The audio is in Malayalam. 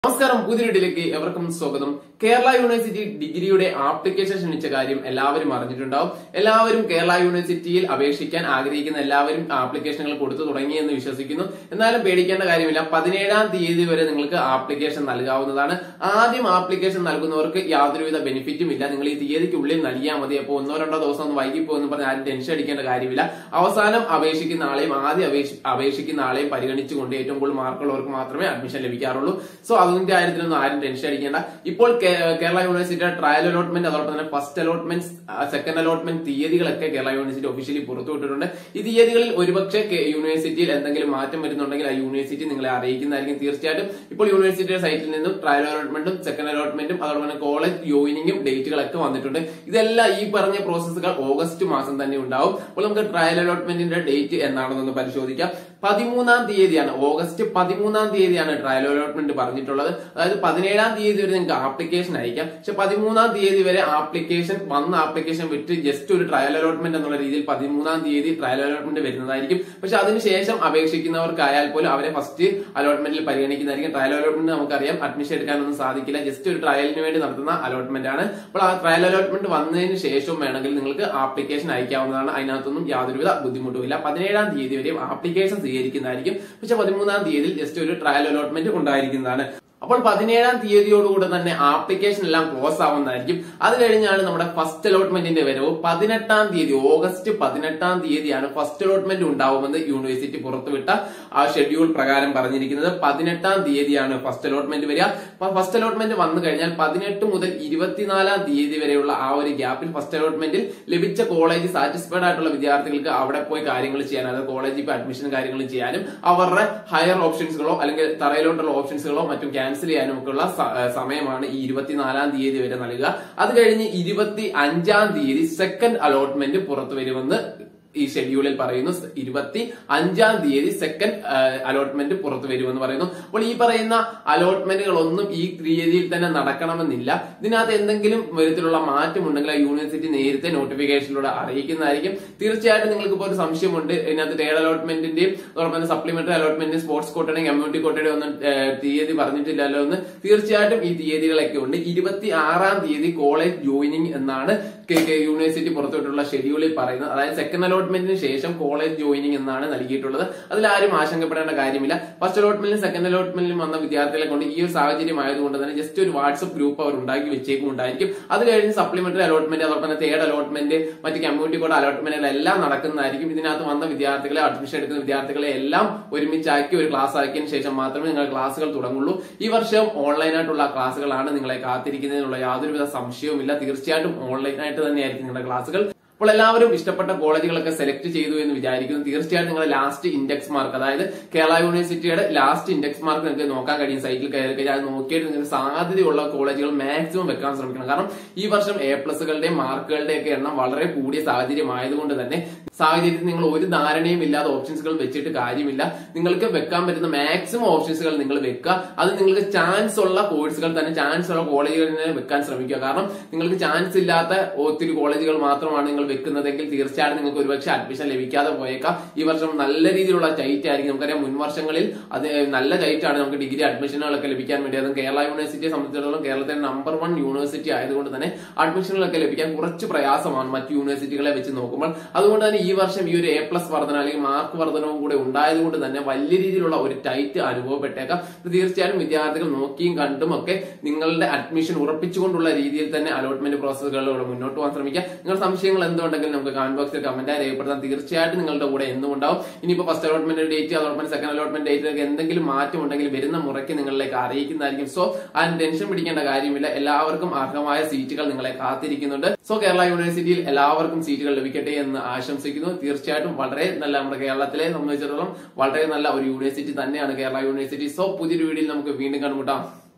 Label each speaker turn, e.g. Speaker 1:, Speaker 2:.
Speaker 1: നമസ്കാരം പുതിയ വീഡിയോയിലേക്ക് എവർക്കും സ്വാഗതം കേരള യൂണിവേഴ്സിറ്റി ഡിഗ്രിയുടെ ആപ്ലിക്കേഷൻ ക്ഷണിച്ച കാര്യം എല്ലാവരും അറിഞ്ഞിട്ടുണ്ടാവും എല്ലാവരും കേരള യൂണിവേഴ്സിറ്റിയിൽ അപേക്ഷിക്കാൻ ആഗ്രഹിക്കുന്ന എല്ലാവരും ആപ്ലിക്കേഷനുകൾ കൊടുത്തു തുടങ്ങി എന്ന് വിശ്വസിക്കുന്നു എന്നാലും പേടിക്കേണ്ട കാര്യമില്ല പതിനേഴാം തീയതി വരെ നിങ്ങൾക്ക് ആപ്ലിക്കേഷൻ നൽകാവുന്നതാണ് ആദ്യം ആപ്ലിക്കേഷൻ നൽകുന്നവർക്ക് യാതൊരുവിധ ബെനിഫിറ്റും ഇല്ല നിങ്ങൾ ഈ തീയതിക്കുള്ളിൽ നൽകിയാൽ മതി അപ്പോൾ ഒന്നോ രണ്ടോ ദിവസം ഒന്ന് വൈകിപ്പോയെന്ന് പറഞ്ഞ് ആരും ടെൻഷൻ അടിക്കേണ്ട കാര്യമില്ല അവസാനം അപേക്ഷിക്കുന്ന ആളെയും ആദ്യം അപേക്ഷി- അപേക്ഷിക്കുന്ന ആളെയും പരിഗണിച്ചുകൊണ്ട് ഏറ്റവും കൂടുതൽ മാർക്കുള്ളവർക്ക് മാത്രമേ അഡ്മിഷൻ ലഭിക്കാറുള്ളൂ സോ അതിന്റെ കാര്യത്തിലൊന്നും ആരും ടെൻഷൻ അടിക്കേണ്ട ഇപ്പോൾ കേ- കേരള യൂണിവേഴ്സിറ്റിയുടെ ട്രയൽ അലോട്ട്മെന്റ് അതോടൊപ്പം തന്നെ ഫസ്റ്റ് അലോട്ട്മെന്റ് സെക്കൻഡ് അലോട്ട്മെന്റ് തീയതികളൊക്കെ കേരള യൂണിവേഴ്സിറ്റി ഒഫീഷ്യലി പുറത്തുവിട്ടിട്ടുണ്ട് ഈ തീയതികളിൽ ഒരുപക്ഷെ കെ- യൂണിവേഴ്സിറ്റിയിൽ എന്തെങ്കിലും മാറ്റം വരുന്നുണ്ടെങ്കിൽ ആ യൂണിവേഴ്സിറ്റി നിങ്ങളെ അറിയിക്കുന്നതായിരിക്കും തീർച്ചയായിട്ടും ഇപ്പോൾ യൂണിവേഴ്സിറ്റിയുടെ സൈറ്റിൽ നിന്നും ട്രയൽ അലോട്ട്മെന്റും സെക്കൻഡ് അലോട്ട്മെന്റും അതോടൊപ്പം തന്നെ കോളേജ് ജോയിനിങ്ങും ഡേറ്റുകളൊക്കെ വന്നിട്ടുണ്ട് ഇതെല്ലാം ഈ പറഞ്ഞ പ്രോസസ്സുകൾ ഓഗസ്റ്റ് മാസം തന്നെ ഉണ്ടാവും അപ്പോൾ നമുക്ക് ട്രയൽ അലോട്ട്മെന്റിന്റെ ഡേറ്റ് എന്നാണെന്നൊന്ന് പരിശോധിക്കാം പതിമൂന്നാം തീയതിയാണ് ഓഗസ്റ്റ് പതിമൂന്നാം തീയതിയാണ് ട്രയൽ അലോട്ട്മെന്റ് പറഞ്ഞിട്ടുള്ളത് അതായത് പതിനേഴാം തീയതി വരെ നിങ്ങൾക്ക് ആപ്ലിക്കേഷൻ അയക്കാം പക്ഷെ പതിമൂന്നാം തീയതി വരെ ആപ്ലിക്കേഷൻ വന്ന ആപ്ലിക്കേഷൻ വിട്ട് ജസ്റ്റ് ഒരു ട്രയൽ അലോട്ട്മെന്റ് എന്നുള്ള രീതിയിൽ പതിമൂന്നാം തീയതി ട്രയൽ അലോട്ട്മെന്റ് വരുന്നതായിരിക്കും പക്ഷെ അതിനുശേഷം അപേക്ഷിക്കുന്നവർക്കായാൽ പോലും അവരെ ഫസ്റ്റ് അലോട്ട്മെന്റിൽ പരിഗണിക്കുന്നതായിരിക്കും ട്രയൽ അലോട്ട്മെന്റ് നമുക്കറിയാം അഡ്മിഷൻ എടുക്കാനൊന്നും സാധിക്കില്ല ജസ്റ്റ് ഒരു ട്രയലിന് വേണ്ടി നടത്തുന്ന അലോട്ട്മെന്റ് ആണ് അപ്പോൾ ആ ട്രയൽ അലോട്ട്മെന്റ് വന്നതിന് ശേഷം വേണമെങ്കിൽ നിങ്ങൾക്ക് ആപ്ലിക്കേഷൻ അയക്കാവുന്നതാണ് അതിനകത്തൊന്നും യാതൊരുവിധ ബുദ്ധിമുട്ടുമില്ല പതിനേഴാം തീയതി വരെയും ആപ്ലിക്കേഷൻ സ്വീകരിക്കുന്നതായിരിക്കും പക്ഷെ പതിമൂന്നാം തീയതിയിൽ ജസ്റ്റ് ഒരു ട്രയൽ അലോട്ട്മെന്റ് ഉണ്ടായിരിക്കുന്നതാണ് അപ്പോൾ പതിനേഴാം തീയതിയോടുകൂടെ തന്നെ ആപ്ലിക്കേഷൻ എല്ലാം ക്ലോസ് ആവുന്നതായിരിക്കും അത് കഴിഞ്ഞാണ് നമ്മുടെ ഫസ്റ്റ് അലോട്ട്മെന്റിന്റെ വരവ് പതിനെട്ടാം തീയതി ഓഗസ്റ്റ് പതിനെട്ടാം തീയതിയാണ് ഫസ്റ്റ് അലോട്ട്മെന്റ് ഉണ്ടാവുമെന്ന് യൂണിവേഴ്സിറ്റി പുറത്തുവിട്ട ആ ഷെഡ്യൂൾ പ്രകാരം പറഞ്ഞിരിക്കുന്നത് പതിനെട്ടാം തീയതിയാണ് ഫസ്റ്റ് അലോട്ട്മെന്റ് വരിക ഫസ്റ്റ് അലോട്ട്മെന്റ് വന്നു കഴിഞ്ഞാൽ പതിനെട്ട് മുതൽ ഇരുപത്തിനാലാം തീയതി വരെയുള്ള ആ ഒരു ഗ്യാപ്പിൽ ഫസ്റ്റ് അലോട്ട്മെന്റിൽ ലഭിച്ച കോളേജ് സാറ്റിസ്ഫൈഡ് ആയിട്ടുള്ള വിദ്യാർത്ഥികൾക്ക് അവിടെ പോയി കാര്യങ്ങൾ ചെയ്യാൻ അതായത് കോളേജിൽ ഇപ്പൊ അഡ്മിഷൻ കാര്യങ്ങൾ ചെയ്യാനും അവരുടെ ഹയർ ഓപ്ഷൻസുകളോ അല്ലെങ്കിൽ തറയിലോട്ടുള്ള ഓപ്ഷൻസുകളോ മറ്റും ക്യാൻസൽ ചെയ്യാനും ഒക്കെ ഉള്ള സ- ഏഹ് സമയമാണ് ഈ ഇരുപത്തിനാലാം തീയതി വരെ നൽകുക അത് കഴിഞ്ഞ് ഇരുപത്തി അഞ്ചാം തീയതി സെക്കൻഡ് അലോട്ട്മെന്റ് പുറത്തു വരുമെന്ന് ഈ ഷെഡ്യൂളിൽ പറയുന്നു ഇരുപത്തി അഞ്ചാം തീയതി സെക്കൻഡ് അലോട്ട്മെന്റ് പുറത്തു വരുമെന്ന് പറയുന്നു അപ്പോൾ ഈ പറയുന്ന അലോട്ട്മെന്റുകളൊന്നും ഈ തീയതിയിൽ തന്നെ നടക്കണമെന്നില്ല ഇതിനകത്ത് എന്തെങ്കിലും വിധത്തിലുള്ള മാറ്റമുണ്ടെങ്കിൽ ആ യൂണിവേഴ്സിറ്റി നേരത്തെ നോട്ടിഫിക്കേഷനിലൂടെ അറിയിക്കുന്നതായിരിക്കും തീർച്ചയായിട്ടും നിങ്ങൾക്ക് ഇപ്പോൾ ഒരു സംശയമുണ്ട് ഇതിനകത്ത് തേർഡ് അലോട്ട്മെന്റിന്റെയും അതോടൊപ്പം തന്നെ സപ്ലിമെന്ററി അലോട്ട്മെന്റിന്റെ സ്പോർട്സ് കോട്ടയുടെയും കമ്മ്യൂണിറ്റി കോട്ടയുടെയും ഒന്നും ഏഹ്, തീയതി പറഞ്ഞിട്ടില്ലല്ലോ എന്ന് തീർച്ചയായിട്ടും ഈ തീയതികളൊക്കെ ഉണ്ട് ഇരുപത്തി ആറാം തീയതി കോളേജ് ജോയിനിങ് എന്നാണ് കെ- കെ യൂണിവേഴ്സിറ്റി പുറത്തുവിട്ടുള്ള ഷെഡ്യൂളിൽ പറയുന്നത് അതായത് സെക്കൻഡ് അലോട്ട്മെന്റിന് ശേഷം കോളേജ് ജോയിനിങ് എന്നാണ് നൽകിയിട്ടുള്ളത് അതിൽ ആരും ആശങ്കപ്പെടേണ്ട കാര്യമില്ല ഫസ്റ്റ് അലോട്ട്മെന്റിലും സെക്കൻഡ് അലോട്ട്മെന്റിലും വന്ന വിദ്യാർത്ഥികളെ കൊണ്ട് ഈ ഒരു സാഹചര്യം ആയതുകൊണ്ട് തന്നെ ജസ്റ്റ് ഒരു വാട്സ്ആപ്പ് ഗ്രൂപ്പ് അവർ ഉണ്ടാക്കി വെച്ചേക്കും ഉണ്ടായിരിക്കും അത് കഴിഞ്ഞ് സപ്ലിമെന്ററി അലോട്ട്മെന്റ് അതോടൊപ്പം തന്നെ തേർഡ് അലോട്ട്മെന്റ് മറ്റ് കമ്മ്യൂണിറ്റി കോഡ് അലോട്ട്മെന്റുകൾ എല്ലാം നടക്കുന്നതായിരിക്കും ഇതിനകത്ത് വന്ന വിദ്യാർത്ഥികളെ അഡ്മിഷൻ എടുക്കുന്ന വിദ്യാർത്ഥികളെ എല്ലാം ഒരുമിച്ചാക്കി ഒരു ക്ലാസ് ആക്കിയതിനു ശേഷം മാത്രമേ നിങ്ങൾ ക്ലാസ്സുകൾ തുടങ്ങുള്ളൂ ഈ വർഷം ഓൺലൈനായിട്ടുള്ള ക്ലാസ്സുകളാണ് നിങ്ങളെ കാത്തിരിക്കുന്നതിനുള്ള യാതൊരുവിധ സംശയവുമില്ല തീർച്ചയായിട്ടും ഓൺലൈനായിട്ട് തന്നെയായിരിക്കും നിങ്ങളുടെ ക്ലാസ്സുകൾ അപ്പോൾ എല്ലാവരും ഇഷ്ടപ്പെട്ട കോളേജുകളൊക്കെ സെലക്ട് ചെയ്തു എന്ന് വിചാരിക്കുന്നു തീർച്ചയായിട്ടും നിങ്ങളുടെ ലാസ്റ്റ് ഇൻഡെക്സ് മാർക്ക് അതായത് കേരള യൂണിവേഴ്സിറ്റിയുടെ ലാസ്റ്റ് ഇൻഡെക്സ് മാർക്ക് നിങ്ങൾക്ക് നോക്കാൻ കഴിയും സൈറ്റിൽ കയറി കഴിഞ്ഞാൽ അത് നോക്കിയിട്ട് നിങ്ങൾക്ക് സാധ്യതയുള്ള കോളേജുകൾ മാക്സിമം വെക്കാൻ ശ്രമിക്കണം കാരണം ഈ വർഷം എ പ്ലസുകളുടെയും മാർക്കുകളുടെ ഒക്കെ എണ്ണം വളരെ കൂടിയ സാഹചര്യം ആയതുകൊണ്ട് തന്നെ സാഹചര്യത്തിൽ നിങ്ങൾ ഒരു ധാരണയും ഇല്ലാതെ ഓപ്ഷൻസുകൾ വെച്ചിട്ട് കാര്യമില്ല നിങ്ങൾക്ക് വെക്കാൻ പറ്റുന്ന മാക്സിമം ഓപ്ഷൻസുകൾ നിങ്ങൾ വെക്കുക അത് നിങ്ങൾക്ക് ചാൻസ് ഉള്ള കോഴ്സുകൾ തന്നെ ചാൻസ് ഉള്ള കോളേജുകളിൽ തന്നെ വെക്കാൻ ശ്രമിക്കുക കാരണം നിങ്ങൾക്ക് ചാൻസ് ഇല്ലാത്ത ഒത്തിരി കോളേജുകൾ മാത്രമാണ് നിങ്ങൾ വെക്കുന്നതെങ്കിൽ തീർച്ചയായിട്ടും നിങ്ങൾക്ക് ഒരുപക്ഷെ അഡ്മിഷൻ ലഭിക്കാതെ പോയേക്കാം ഈ വർഷം നല്ല രീതിയിലുള്ള ടൈറ്റ് ആയിരിക്കും നമുക്കറിയാം മുൻ വർഷങ്ങളിൽ അത് നല്ല ടൈറ്റ് ആണ് നമുക്ക് ഡിഗ്രി അഡ്മിഷനുകളൊക്കെ ലഭിക്കാൻ വേണ്ടി അതും കേരള യൂണിവേഴ്സിറ്റിയെ സംബന്ധിച്ചിടത്തോളം കേരളത്തിലെ നമ്പർ വൺ യൂണിവേഴ്സിറ്റി ആയതുകൊണ്ട് തന്നെ അഡ്മിഷനുകളൊക്കെ ലഭിക്കാൻ കുറച്ച് പ്രയാസമാണ് മറ്റു യൂണിവേഴ്സിറ്റികളെ വെച്ച് നോക്കുമ്പോൾ അതുകൊണ്ട് തന്നെ ഈ വർഷം ഈ ഒരു എ പ്ലസ് വർധന അല്ലെങ്കിൽ മാർക്ക് വർധനവും കൂടെ ഉണ്ടായതുകൊണ്ട് തന്നെ വലിയ രീതിയിലുള്ള ഒരു ടൈറ്റ് അനുഭവപ്പെട്ടേക്കാം ഇത് തീർച്ചയായും വിദ്യാർത്ഥികൾ നോക്കിയും കണ്ടും ഒക്കെ നിങ്ങളുടെ അഡ്മിഷൻ ഉറപ്പിച്ചുകൊണ്ടുള്ള രീതിയിൽ തന്നെ അലോട്ട്മെന്റ് പ്രോസസ്സുകളിലൂടെ മുന്നോട്ട് പോകാൻ ശ്രമിക്കുക നിങ്ങളുടെ സംശയങ്ങൾ എന്തുണ്ടെങ്കിലും നമുക്ക് കമന്റ് ബോക്സിൽ കമന്റായി രേഖപ്പെടുത്താൻ തീർച്ചയായിട്ടും നിങ്ങളുടെ കൂടെ എന്നും ഉണ്ടാവും ഇനിയിപ്പോൾ ഫസ്റ്റ് അലോട്ട്മെന്റ് ഡേറ്റ് അതോടൊപ്പം സെക്കൻഡ് അലോട്ട്മെന്റ് ഡേറ്റിലൊക്കെ എന്തെങ്കിലും മാറ്റം ഉണ്ടെങ്കിൽ വരുന്ന മുറയ്ക്ക് നിങ്ങളിലേക്ക് അറിയിക്കുന്നതായിരിക്കും സോ അതിന് ടെൻഷൻ പിടിക്കേണ്ട കാര്യമില്ല എല്ലാവർക്കും അർഹമായ സീറ്റുകൾ നിങ്ങളെ കാത്തിരിക്കുന്നുണ്ട് സോ കേരള യൂണിവേഴ്സിറ്റിയിൽ എല്ലാവർക്കും സീറ്റുകൾ ലഭിക്കട്ടെ എന്ന് ആശംസിക്കുന്നു തീർച്ചയായിട്ടും വളരെ നല്ല നമ്മുടെ കേരളത്തിലെ സംബന്ധിച്ചിടത്തോളം വളരെ നല്ല ഒരു യൂണിവേഴ്സിറ്റി തന്നെയാണ് കേരള യൂണിവേഴ്സിറ്റി സോ പുതിയൊരു വീഡിയോയിൽ നമുക്ക് വീണ്ടും കണ്ടുമുട്ടാം